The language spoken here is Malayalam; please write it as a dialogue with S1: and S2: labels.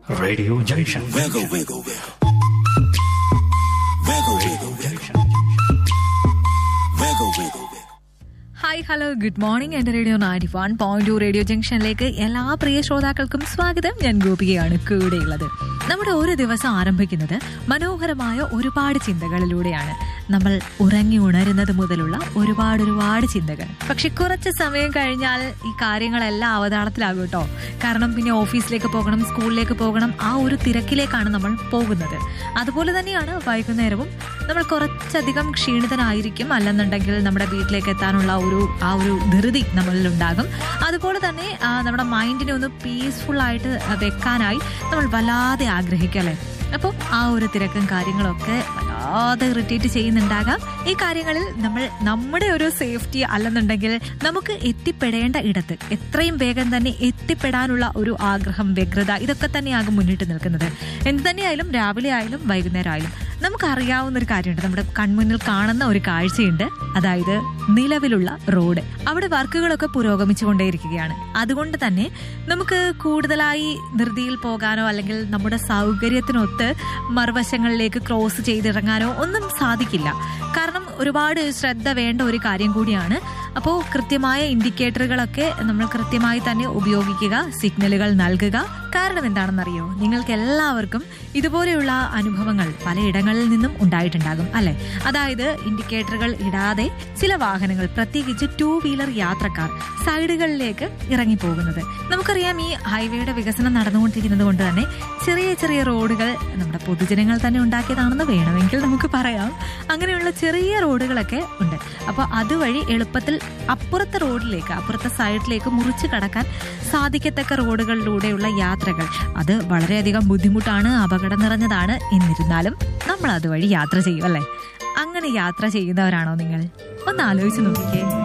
S1: Radio Junction.
S2: Wiggle, wiggle, wiggle. Wiggle, wiggle, wiggle. Wiggle, wiggle, wiggle.
S3: Hi hello good morning എന്റെ radio ninety one point two radio ജംഗ്ഷനിലേക്ക് എല്ലാ പ്രിയ ശ്രോതാക്കൾക്കും സ്വാഗതം ഞാൻ ഗോപികയാണ് കൂടെയുള്ളത് നമ്മുടെ ഒരു ദിവസം ആരംഭിക്കുന്നത് മനോഹരമായ ഒരുപാട് ചിന്തകളിലൂടെയാണ് നമ്മൾ ഉറങ്ങി ഉണരുന്നത് മുതലുള്ള ഒരുപാട് ഒരുപാട് ചിന്തകൾ പക്ഷെ കുറച്ച് സമയം കഴിഞ്ഞാൽ ഈ കാര്യങ്ങളെല്ലാം അവതാളത്തിലാകും കേട്ടോ കാരണം പിന്നെ ഓഫീസിലേക്ക് പോകണം സ്കൂളിലേക്ക് പോകണം ആ ഒരു തിരക്കിലേക്കാണ് നമ്മൾ പോകുന്നത് അതുപോലെ തന്നെയാണ് വൈകുന്നേരവും നമ്മൾ കുറച്ചധികം ക്ഷീണിതനായിരിക്കും അല്ലെന്നുണ്ടെങ്കിൽ നമ്മുടെ വീട്ടിലേക്ക് എത്താനുള്ള ഒരു ആ ഒരു ധൃതി നമ്മളിൽ ഉണ്ടാകും അതുപോലെ തന്നെ ആ, നമ്മുടെ മൈൻഡിനെ ഒന്ന് പീസ്ഫുൾ ആയിട്ട് വെക്കാനായി നമ്മൾ വല്ലാതെ ആഗ്രഹിക്കും അല്ലേ അപ്പോൾ ആ ഒരു തിരക്കും കാര്യങ്ങളൊക്കെ വല്ലാതെ ഇറിറ്റേറ്റ് ചെയ്യുന്നുണ്ടാകാം ഈ കാര്യങ്ങളിൽ നമ്മൾ നമ്മുടെ ഒരു സേഫ്റ്റി അല്ലെന്നുണ്ടെങ്കിൽ നമുക്ക് എത്തിപ്പെടേണ്ട ഇടത്ത് എത്രയും വേഗം തന്നെ എത്തിപ്പെടാനുള്ള ഒരു ആഗ്രഹം വ്യഗ്രത ഇതൊക്കെ തന്നെയാകും മുന്നിട്ട് നിൽക്കുന്നത് എന്ത് തന്നെയായാലും രാവിലെ ആയാലും വൈകുന്നേരം ആയാലും നമുക്കറിയാവുന്ന ഒരു കാര്യമുണ്ട് നമ്മുടെ കൺമുന്നിൽ കാണുന്ന ഒരു കാഴ്ചയുണ്ട് അതായത് നിലവിലുള്ള റോഡ് അവിടെ വർക്കുകളൊക്കെ പുരോഗമിച്ചുകൊണ്ടേയിരിക്കുകയാണ് അതുകൊണ്ട് തന്നെ നമുക്ക് കൂടുതലായി ധൃതിയിൽ പോകാനോ അല്ലെങ്കിൽ നമ്മുടെ സൗകര്യത്തിനൊത്ത് മറുവശങ്ങളിലേക്ക് ക്രോസ് ചെയ്തിറങ്ങാനോ ഒന്നും സാധിക്കില്ല കാരണം ഒരുപാട് ശ്രദ്ധ വേണ്ട ഒരു കാര്യം കൂടിയാണ് അപ്പോൾ കൃത്യമായ ഇൻഡിക്കേറ്ററുകളൊക്കെ നമ്മൾ കൃത്യമായി തന്നെ ഉപയോഗിക്കുക സിഗ്നലുകൾ നൽകുക കാരണം എന്താണെന്നറിയോ നിങ്ങൾക്ക് എല്ലാവർക്കും ഇതുപോലെയുള്ള അനുഭവങ്ങൾ പലയിടങ്ങളിൽ നിന്നും ഉണ്ടായിട്ടുണ്ടാകും അല്ലെ അതായത് ഇൻഡിക്കേറ്ററുകൾ ഇടാതെ ചില വാഹനങ്ങൾ പ്രത്യേകിച്ച് ടൂ വീലർ യാത്രക്കാർ സൈഡുകളിലേക്ക് ഇറങ്ങിപ്പോകുന്നത് നമുക്കറിയാം ഈ ഹൈവേയുടെ വികസനം നടന്നുകൊണ്ടിരിക്കുന്നത് കൊണ്ട് തന്നെ ചെറിയ ചെറിയ റോഡുകൾ നമ്മുടെ പൊതുജനങ്ങൾ തന്നെ ഉണ്ടാക്കിയതാണെന്ന് വേണമെങ്കിൽ നമുക്ക് പറയാം അങ്ങനെയുള്ള ചെറിയ റോഡുകളൊക്കെ ഉണ്ട് അപ്പോൾ അതുവഴി എളുപ്പത്തിൽ അപ്പുറത്തെ റോഡിലേക്ക് അപ്പുറത്തെ സൈഡിലേക്ക് മുറിച്ച് കടക്കാൻ സാധിക്കത്തക്ക റോഡുകളിലൂടെയുള്ള യാത്രകൾ അത് വളരെയധികം ബുദ്ധിമുട്ടാണ് അപകടം നിറഞ്ഞതാണ് എന്നിരുന്നാലും നമ്മൾ അതുവഴി യാത്ര ചെയ്യും അല്ലേ അങ്ങനെ യാത്ര ചെയ്യുന്നവരാണോ നിങ്ങൾ ഒന്ന് ആലോചിച്ച് നോക്കിക്കേ